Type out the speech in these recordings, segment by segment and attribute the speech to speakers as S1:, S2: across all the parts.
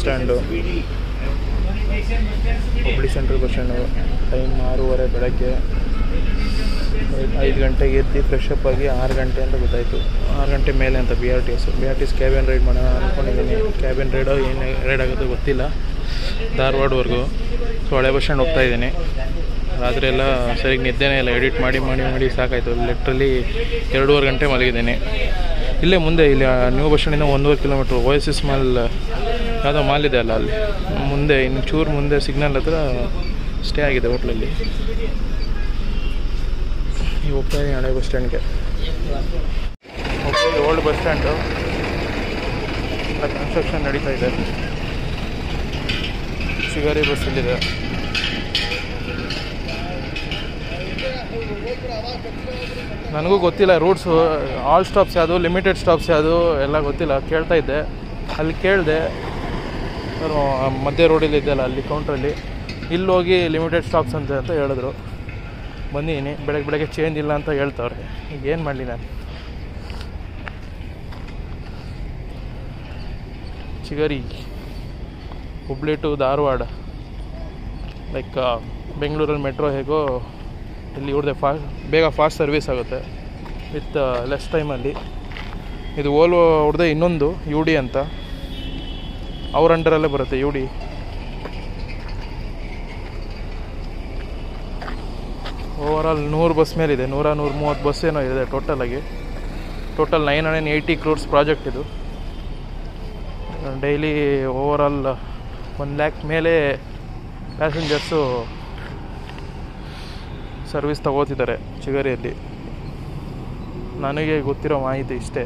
S1: Stand Hubli central bus stand time ಆರೂವರೆ ಬೆಳಗ್ಗೆ ಐದು- ಐದು ಗಂಟೆಗೆ ಎದ್ದು ಫ್ರೆಶ್ ಅಪ್ ಆಗಿ ಆರು ಗಂಟೆ ಅಂತ ಗೊತ್ತಾಯಿತು ಆರು ಗಂಟೆ ಮೇಲೆ ಅಂತ B R T S B R T S cabin ride ಮಾಡೋಣ ಅಂದ್ಕೊಂಡಿದ್ದೀನಿ ಕ್ಯಾಬಿನ್ ರೈಡೋ ಏನು ರೈಡ್ ಆಗೋದು ಗೊತ್ತಿಲ್ಲ ಧಾರವಾಡವರೆಗೂ ಸೊ ಹಳೆ ಬಸ್ ಸ್ಟ್ಯಾಂಡ್ ಹೋಗ್ತಾ ಇದ್ದೀನಿ ರಾತ್ರಿ ಎಲ್ಲ ಸರಿಯಾಗಿ ನಿದ್ದೆನೇ ಇಲ್ಲ ಎಡಿಟ್ ಮಾಡಿ ಮಾಡಿ ಮಾಡಿ ಸಾಕಾಯಿತು ಲಿಟ್ರಲಿ ಎರಡೂವರೆ ಗಂಟೆ ಮಲಗಿದ್ದೀನಿ ಇಲ್ಲೇ ಮುಂದೆ ಇಲ್ಲಿ ಆ ನ್ಯೂ ಬಸ್ ಸ್ಟ್ಯಾಂಡಿಂದ ಒಂದೂವರೆ ಕಿಲೋಮೀಟ್ರ್ ಓಯಸಿಸ್ ಮಾಲ್ ಯಾವುದೋ ಮಾಲ್ ಇದೆ ಅಲ್ಲ ಅಲ್ಲಿ ಮುಂದೆ ಇನ್ನು ಚೂರು ಮುಂದೆ ಸಿಗ್ನಲ್ ಹತ್ರ ಸ್ಟೇ ಆಗಿದೆ ಹೋಟ್ಲಲ್ಲಿ ಈಗ ಹೋಗ್ತಾ ಇದ್ದೀನಿ ಹಳೆ ಬಸ್ ಸ್ಟ್ಯಾಂಡ್ಗೆ ಹೋಗ್ತಾ ಓಲ್ಡ್ ಬಸ್ ಸ್ಟ್ಯಾಂಡು ಕನ್ಸ್ಟ್ರಕ್ಷನ್ ನಡೀತಾ ಇದೆ ಶಿಗಾರಿ ಬಸ್ ಇಲ್ಲಿದೆ ನನಗೂ ಗೊತ್ತಿಲ್ಲ ರೂಟ್ಸು ಆಲ್ ಸ್ಟಾಪ್ಸ್ ಯಾವುದು ಲಿಮಿಟೆಡ್ ಸ್ಟಾಪ್ಸ್ ಯಾವುದು ಎಲ್ಲ ಗೊತ್ತಿಲ್ಲ ಕೇಳ್ತಾ ಇದ್ದೆ ಅಲ್ಲಿ ಕೇಳಿದೆ ಅವರು ಮಧ್ಯ ರೋಡಲ್ಲಿ ಇದ್ದಲ್ಲ ಅಲ್ಲಿ ಕೌಂಟ್ರಲ್ಲಿ ಇಲ್ಲಿ ಹೋಗಿ ಲಿಮಿಟೆಡ್ ಸ್ಟಾಪ್ಸ್ ಅಂತ ಅಂತ ಹೇಳಿದ್ರು ಬಂದಿದ್ದೀನಿ ಬೆಳಗ್ಗೆ ಬೆಳಗ್ಗೆ ಚೇಂಜ್ ಇಲ್ಲ ಅಂತ ಹೇಳ್ತವ್ರೆ ಈಗ ಏನು ಮಾಡಲಿ ನಾನು ಚಿಗರಿ ಹುಬ್ಳಿ ಟು ಧಾರವಾಡ ಲೈಕ್ ಬೆಂಗಳೂರಲ್ಲಿ ಮೆಟ್ರೋ ಹೇಗೋ ಇಲ್ಲಿ ಇವ್ರದ್ದೆ ಫಾಸ್ಟ್ ಬೇಗ ಫಾಸ್ಟ್ ಸರ್ವಿಸ್ ಆಗುತ್ತೆ ವಿತ್ ಲೆಸ್ ಟೈಮಲ್ಲಿ ಇದು ಓಲ್ವೋ ಅವ್ರದ್ದೇ ಇನ್ನೊಂದು ಯು ಡಿ ಅಂತ ಅವ್ರ ಅಂಡರಲ್ಲೇ ಬರುತ್ತೆ ಯು ಡಿ ಓವರಾಲ್ ನೂರು ಬಸ್ ಮೇಲಿದೆ ನೂರ ನೂರ ಮೂವತ್ತು ಬಸ್ ಏನೋ ಇದೆ ಟೋಟಲಾಗಿ total nine hundred eighty crores project ಇದು ಡೈಲಿ ಓವರಾಲ್ ಒನ್ ಲ್ಯಾಕ್ ಮೇಲೆ ಪ್ಯಾಸೆಂಜರ್ಸು ಸರ್ವಿಸ್ ತಗೋತಿದ್ದಾರೆ ಚಿಗರಿಯಲ್ಲಿ ನನಗೆ ಗೊತ್ತಿರೋ ಮಾಹಿತಿ ಇಷ್ಟೇ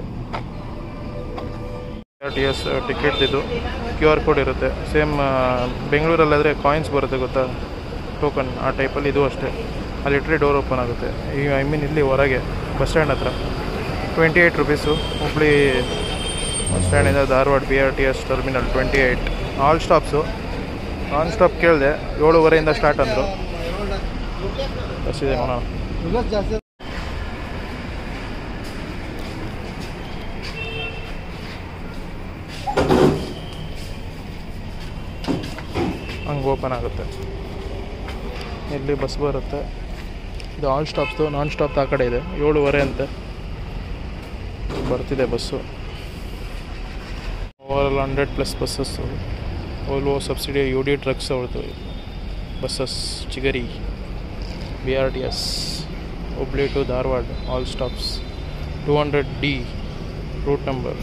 S1: ಟಿ ಎಸ್ ಟಿಕೆಟ್ ಇದು ಕ್ಯೂ ಆರ್ ಕೋಡ್ ಇರುತ್ತೆ ಸೇಮ್ ಬೆಂಗಳೂರಲ್ಲಾದರೆ ಕಾಯಿನ್ಸ್ ಬರುತ್ತೆ ಗೊತ್ತಾ ಟೋಕನ್ ಆ ಟೈಪಲ್ಲಿ ಇದು ಅಷ್ಟೇ ಅಲ್ಲಿ ಇಟ್ಟರೆ ಡೋರ್ ಓಪನ್ ಆಗುತ್ತೆ ಈ ಐ ಮೀನ್ ಇಲ್ಲಿ ಹೊರಗೆ ಬಸ್ ಸ್ಟ್ಯಾಂಡ್ ಹತ್ರ twenty eight rupees Hubli bus ಸ್ಟ್ಯಾಂಡಿಂದ Dharwad B R T S terminal twenty eight all stops non stop ಕೇಳಿದೆ ಏಳುವರೆಯಿಂದ ಸ್ಟಾರ್ಟ್ ಅಂದರು ಬಸ್ ಇದೆ ನೋಡೋಣ ಹಂಗೆ ಓಪನ್ ಆಗುತ್ತೆ ಇಲ್ಲಿ ಬಸ್ ಬರುತ್ತೆ ಇದು ಆಲ್ ಸ್ಟಾಪ್ಸ್ದು ನಾನ್ ಸ್ಟಾಪ್ ಆ ಕಡೆ ಇದೆ ಏಳುವರೆ ಅಂತ ಬರ್ತಿದೆ bus overall hundred plus buses Volvo subsidy U D trucks ಅವ್ರದ್ದು buses Chigari B R T S Hubli to Dharwad all stops two hundred D route number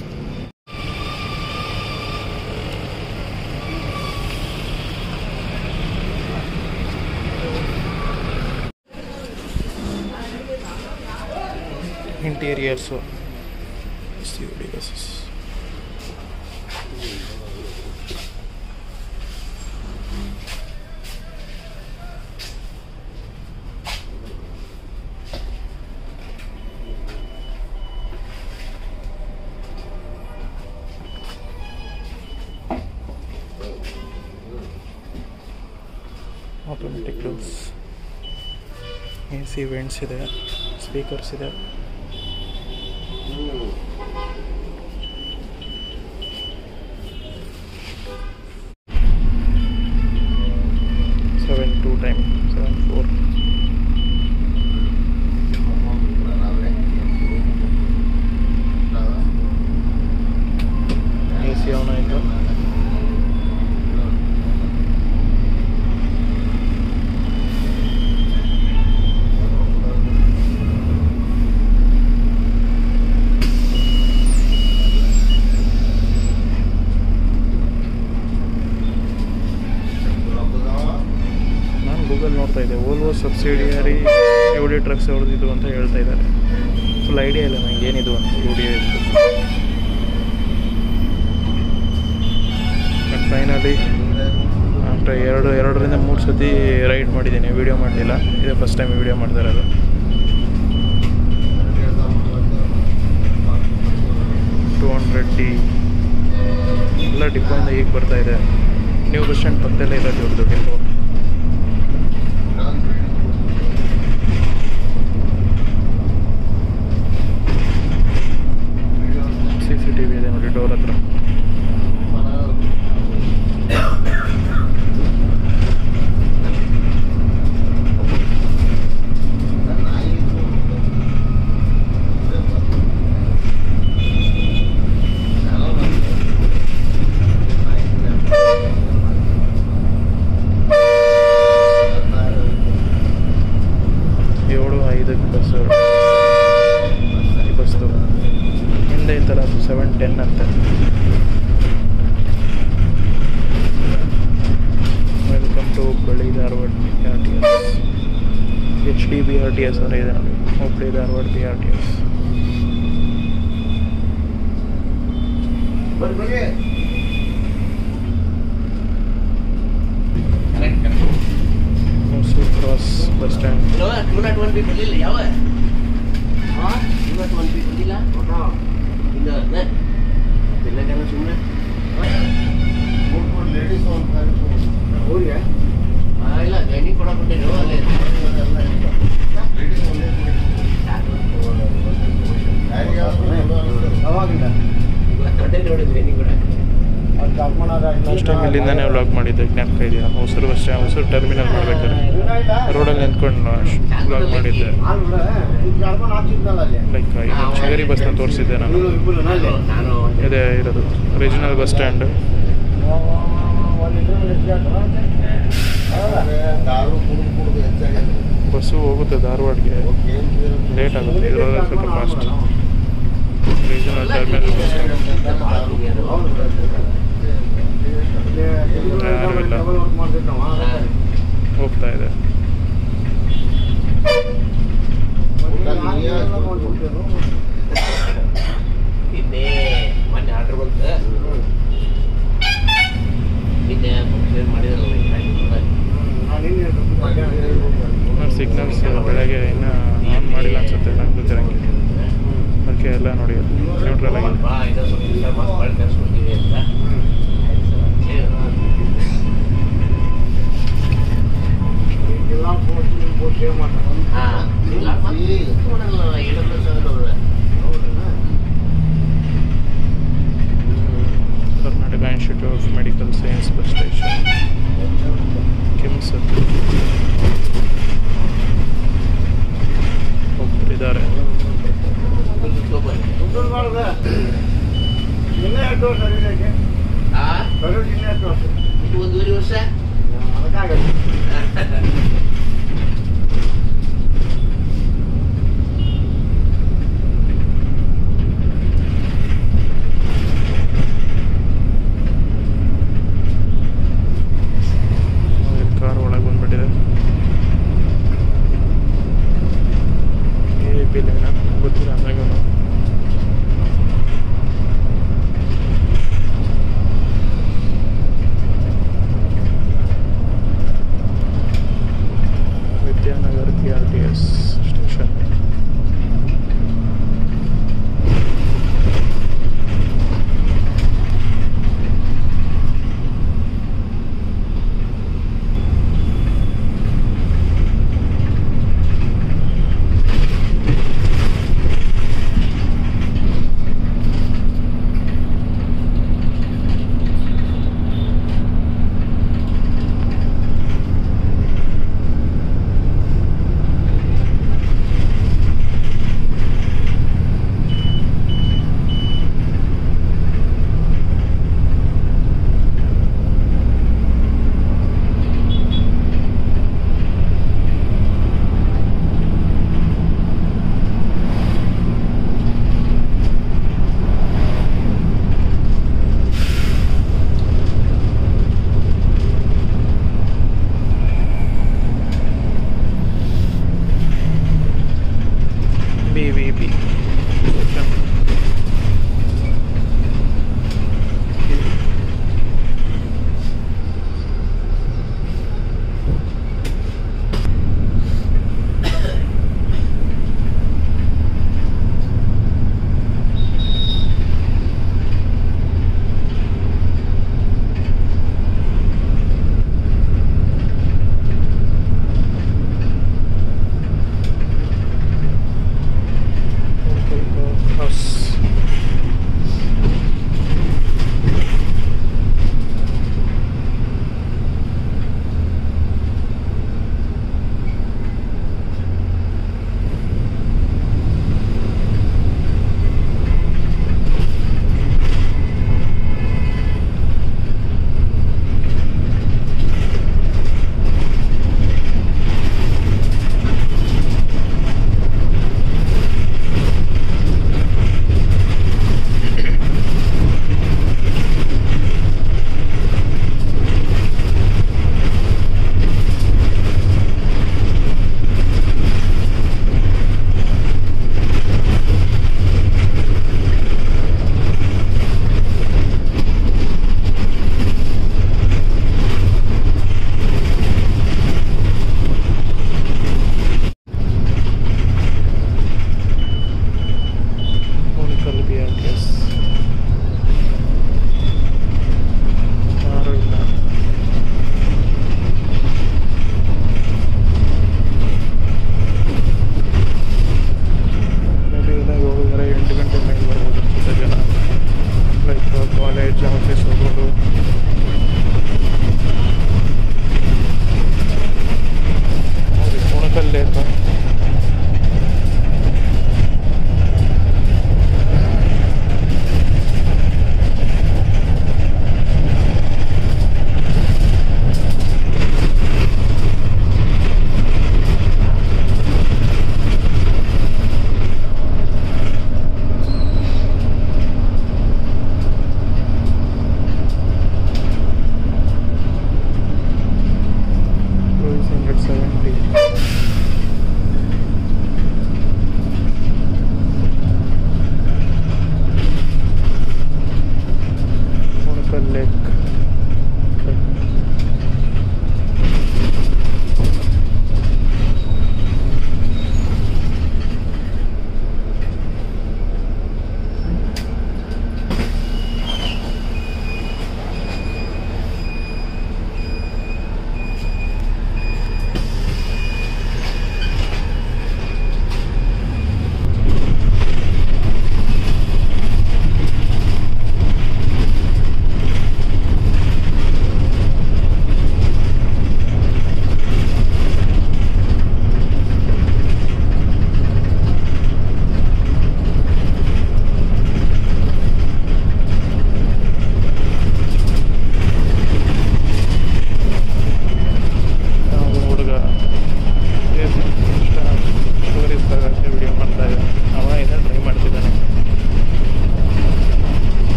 S1: interiors C D buses automatic doors A C vents ಇದೆ speakers ಇದೆ seven two time seven four A C on ಆಯಿತು ನಾನು Google ನೋಡ್ತಾ ಇದ್ದೆ Volvo subsidiary U D trucks ಅವ್ರದ್ದು ಇದು ಅಂತ ಹೇಳ್ತಾ ಇದ್ದಾರೆ ಫುಲ್ ಐಡಿಯಾ ಇಲ್ಲ ನನಗೆ ಏನಿದು ಅಂತ ಯು ಡಿ ಫೈನಲಿ ಆಫ್ಟರ್ ಎರಡು ಎರಡರಿಂದ ಮೂರು ಸತಿ ರೈಡ್ ಮಾಡಿದ್ದೀನಿ ವೀಡಿಯೋ ಮಾಡಲಿಲ್ಲ ಇದೇ ಫಸ್ಟ್ ಟೈಮ್ ವೀಡಿಯೋ ಮಾಡ್ತಾ ಇರೋದು ಟೂ ಹಂಡ್ರೆಡ್ ಡಿ ಎಲ್ಲ ಡಿಪೋಯಿಂದ ಈಗ ಬರ್ತಾ ಇದೆ ನ್ಯೂ ಬಸ್ ಸ್ಟ್ಯಾಂಡ್ ಪಕ್ಕದಲ್ಲೇ ಇರೋದು ಇವ್ರದ್ದು depot C C T V ಇದೆ ನೋಡಿ ಡೋರ್ ಹತ್ರ ಐದಕ್ಕೆ ಬಸ್ಸು ಈ ಬಸ್ದು ಹಿಂದೆ ಇತ್ತಲ್ಲ ಅದು ಸೆವೆನ್ ಟೆನ್ ಅಂತ welcome to Hubballi Dharwad B R T S H D B R T S ಅಂತ ಇದೆ ನೋಡಿ Hubballi Dharwad B R T S Hosur cross bus stand
S2: unit one B ಬಂದಿಲ್ಲ ಯಾವ ಯೂನಿಟ್ ಒನ್ ಬಿ ಬಂದಿಲ್ಲ ಇಲ್ಲ ಇಲ್ಲ ಜನ ಸುಮ್ಮನೆ ಇಲ್ಲ ಗಣಿ ಕೊಡಕ್ ಕೊಟ್ಟಿದ್ರು ಅಲ್ಲೇ ದೊಡ್ಡ ನೋಡಿದ್ವಿ ಗಣಿ ಕೂಡ
S1: ಫಸ್ಟ್ ಟೈಮ್ ಇಲ್ಲಿಂದಾನೇ ವ್ಲಾಗ್ ಮಾಡಿದ್ದೆ ಜ್ಞಾಪಕ ಇದೆಯಾ Hosur bus stand Hosur terminal ಮಾಡ್ಬೇಕಾದ್ರೆ ರೋಡಲ್ಲಿ ನಿಂತ್ಕೊಂಡು ವ್ಲಾಗ್ ಮಾಡಿದ್ದೆ ಲೈಕ್ ಇದು ಚಿಗರಿ ಬಸ್ನ ತೋರಿಸಿದ್ದೆ ನಾನು
S2: ನಾನು
S1: ಇದೇ ಇರೋದು ರೀಜನಲ್ ಬಸ್ ಸ್ಟ್ಯಾಂಡ್ ಬಸ್ಸು ಹೋಗುತ್ತೆ ಧಾರವಾಡಗೆ ಲೇಟ್ ಆಗುತ್ತೆ ಇದರೊಳಗೆ ಸ್ವಲ್ಪ fast regional terminal bus stand ಯಾರೂ ಇಲ್ಲ ಹೋಗ್ತಾ ಇದೆ
S2: ನಿನ್ನೆ ಮೊನ್ನೆ ಆರ್ಡರ್ ಬಂತು ನಿನ್ನೆ ಫಂಕ್ಷನ್ ಮಾಡಿದ್ರಲ್ಲ
S1: ಸಿಗ್ನಲ್ಸ್ ಬೆಳಗ್ಗೆ ಇನ್ನೂ ಆನ್ ಮಾಡಿಲ್ಲ ಅನ್ಸುತ್ತೆ ನಂಗೆ ಗೊತ್ತಿರಂಗೆ ಅದಕ್ಕೆ ಎಲ್ಲ ನೋಡಿ ನ್ಯೂಟ್ರಲ್ ಆಗಿ
S2: ಬಾ ಇನ್ನೂ ಸ್ವಲ್ಪ ದಿವಸ ಮತ್ತೆ ಮಾಡಿ ಕಳ್ಸ್ಕೊಡ್ತೀವಿ ಅಂತ ಹಾಂ ಇಲ್ಲ ಮತ್ತೆ ಮಾಡಲ್ಲ ಏಳು ವರ್ಷ ಆದ್ರೂ
S1: Karnataka institute of medical science bus station KIMS ಒಬ್ಬರಿದ್ದಾರೆ
S2: ಹಾಂ ಒಂದೂವರೆ ವರ್ಷ
S1: ಕಾರ್ ಒಳಗೆ ಬಂದ್ಬಿಟ್ಟಿದೆ ಎ ಪಿ ಲೈನ ಗೊತ್ತಿಲ್ಲ ನನಗೂ Vidyanagar K R T S station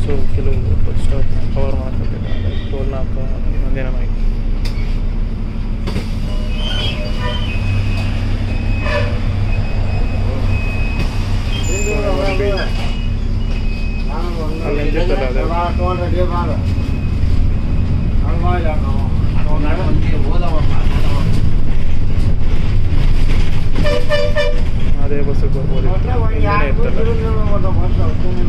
S1: so ಕೆಲವು ಬಸ್ ಸ್ಟಾಪ್ ಕವರ್ ಮಾಡ್ಕೊತಿದ್ದಾರೆ ಟೋಲ್ ನಾಕ ಒಂದಿನ ಮೈ ಅಲ್ಲಿ ನಿಂತಿರ್ತಲ್ಲ ಅದೇ
S2: ಅವ್ನು ನಾಳೆ ಮಂದಿ ಹೋದವ ಮಾತಾಡವ
S1: ಅದೇ ಬಸ್ಸಿಗೆ ಬರ್ಬೋದು ಹಿಂದೆನೇ ಇರ್ತಲ್ಲ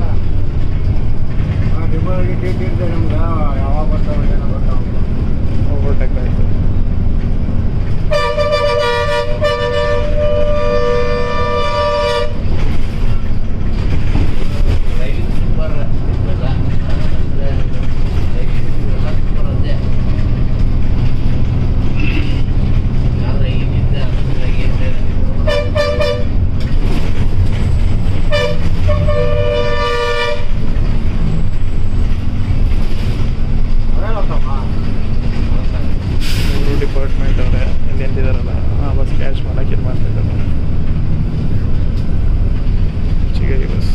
S3: ಯಾವಾಗ ಬರ್ತಾವ ಏನೋ ಬರ್ತಾವ
S1: ಓವರ್ಟೇಕ್ ಆಯಿತು
S2: ಡ್ರೈವಿಂಗ್ ಸೂಪರ್ ಇವೆಲ್ಲ ಡ್ರೈವಿಂಗ್ ಇವೆಲ್ಲ ಸೂಪರ್ ಅಂದೆ ಆದ್ರೆ ಈಗಿಂದ ಏನು
S1: ಇವರು ಡಿಪಾರ್ಟ್ಮೆಂಟ್ ಅವರೇ ಇಲ್ಲಿ ನಿಂತಿದ್ದಾರಲ್ಲ ಆ ಬಸ್ ಕ್ಯಾಚ್ ಮಾಡಕ್ಕೆ ಇದು ಮಾಡ್ತಿದ್ದಾರೆ ಚಿಗರಿ ಬಸ್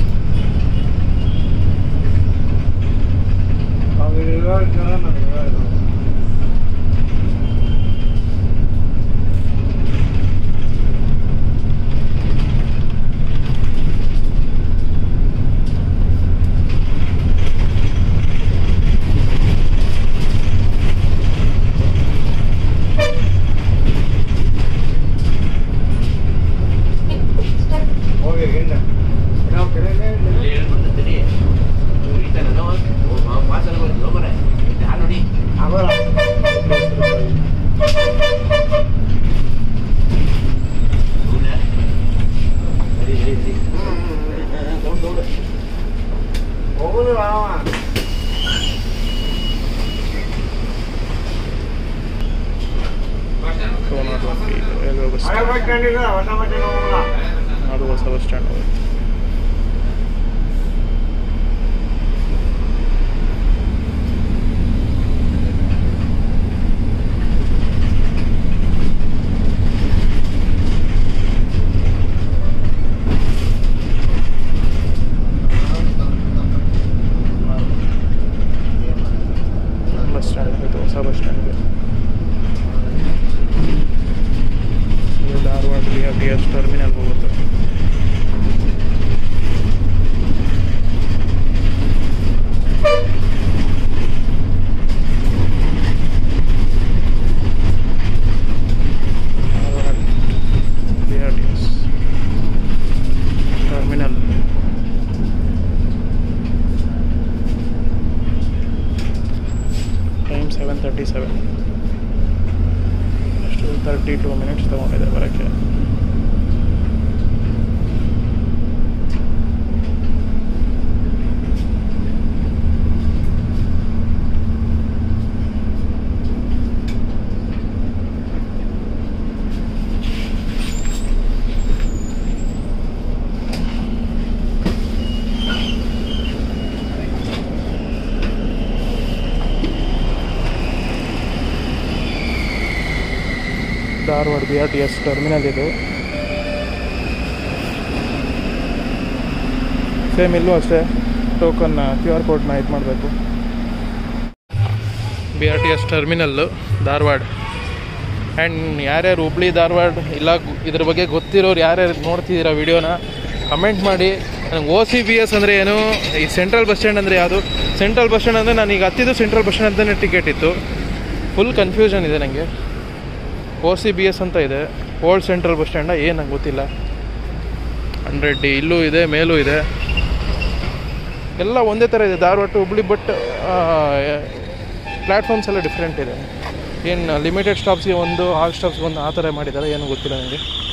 S3: ಹೋಗಿ ಹಿಂದೆ ನಾವು ಕೆರೆಗೆ
S2: ಇಲ್ಲಿ ಹೇಳ್ಬಿಡ್ತೀನಿ ಹಿಡಿತಾನಲ್ಲ ಮಾತಾಡ ಬಂದು ಮರ ಯಾರು ನೋಡಿ
S3: ಆಗೋಲ್ಲ
S2: ಹೌದಾ? ಸರಿ ಸರಿ ಸರಿ ದೌಡ್ ದೌಡ್
S3: ಹೋಗುದು ಅವ
S1: ಸೋನಾಡು ರೈಲ್ವೆ ಬಸ್
S3: ಹಳೆ ಬಸ್ ಸ್ಟ್ಯಾಂಡ್ ಇಲ್ಲ ಹೊಸ ಬಸ್ ಸ್ಟ್ಯಾಂಡ್ ಹೋಗಲ್ಲ
S1: ಅದು ಹೊಸ ಬಸ್ ಸ್ಟ್ಯಾಂಡ್ ಅವರು ಬಸ್ ಸ್ಟ್ಯಾಂಡ್ ಇದು ಹೊಸ ಬಸ್ ಸ್ಟ್ಯಾಂಡ್ ಇದೆ ಇದು ಧಾರವಾಡ ಬಿ ಎಸ್ ಟರ್ಮಿನಲ್ ಹೋಗುತ್ತೆ Dharwad B R T S terminal time seven thirty seven ಎಷ್ಟು ತರ್ಟಿ ಟೂ ಮಿನಿಟ್ಸ್ ತೊಗೊಂಡಿದೆ ಬರೋಕ್ಕೆ Dharwad B R T S terminal ಇದು ಸೇಮ್ ಇಲ್ಲೂ ಅಷ್ಟೇ ಟೋಕನ್ನ ಕ್ಯೂ ಆರ್ ಕೋಡ್ನ ಇದು ಮಾಡಬೇಕು ಬಿ ಆರ್ ಟಿ ಎಸ್ ಟರ್ಮಿನಲ್ಲು ಧಾರವಾಡ ಆ್ಯಂಡ್ ಯಾರ್ಯಾರು ಹುಬ್ಳಿ ಧಾರವಾಡ ಇಲ್ಲ ಗು- ಇದ್ರ ಬಗ್ಗೆ ಗೊತ್ತಿರೋರು ಯಾರ್ಯಾರು ನೋಡ್ತಿದ್ದೀರಾ ವಿಡಿಯೋನ ಕಮೆಂಟ್ ಮಾಡಿ ನನಗೆ ಓ ಸಿ ಬಿ ಎಸ್ ಅಂದರೆ ಏನು ಈ ಸೆಂಟ್ರಲ್ ಬಸ್ ಸ್ಟ್ಯಾಂಡ್ ಅಂದರೆ ಯಾವುದು ಸೆಂಟ್ರಲ್ ಬಸ್ ಸ್ಟ್ಯಾಂಡ್ ಅಂದರೆ ನಾನು ಈಗ ಹತ್ತಿದ್ದು ಸೆಂಟ್ರಲ್ ಬಸ್ ಸ್ಟ್ಯಾಂಡ್ ಅಂತಲೇ ಟಿಕೆಟ್ ಇತ್ತು ಫುಲ್ ಕನ್ಫ್ಯೂಷನ್ ಇದೆ ನನಗೆ ಓ ಸಿ ಬಿ ಎಸ್ ಅಂತ ಇದೆ ಓಲ್ಡ್ ಸೆಂಟ್ರಲ್ ಬಸ್ ಸ್ಟ್ಯಾಂಡ ಏನು ನಂಗೆ ಗೊತ್ತಿಲ್ಲ ಹಂಡ್ರೆಡ್ ಡಿ ಇಲ್ಲೂ ಇದೆ ಮೇಲೂ ಇದೆ ಎಲ್ಲ ಒಂದೇ ಥರ ಇದೆ Dharwad to Hubli but platforms ಎಲ್ಲ ಡಿಫ್ರೆಂಟ್ ಇದೆ ಏನು ಲಿಮಿಟೆಡ್ ಸ್ಟಾಪ್ಸ್ಗೆ ಒಂದು ಆಲ್ ಸ್ಟಾಪ್ಸ್ಗೆ ಒಂದು ಆ ಥರ ಮಾಡಿದ್ದಾರೆ ಏನು ಗೊತ್ತಿಲ್ಲ ನನಗೆ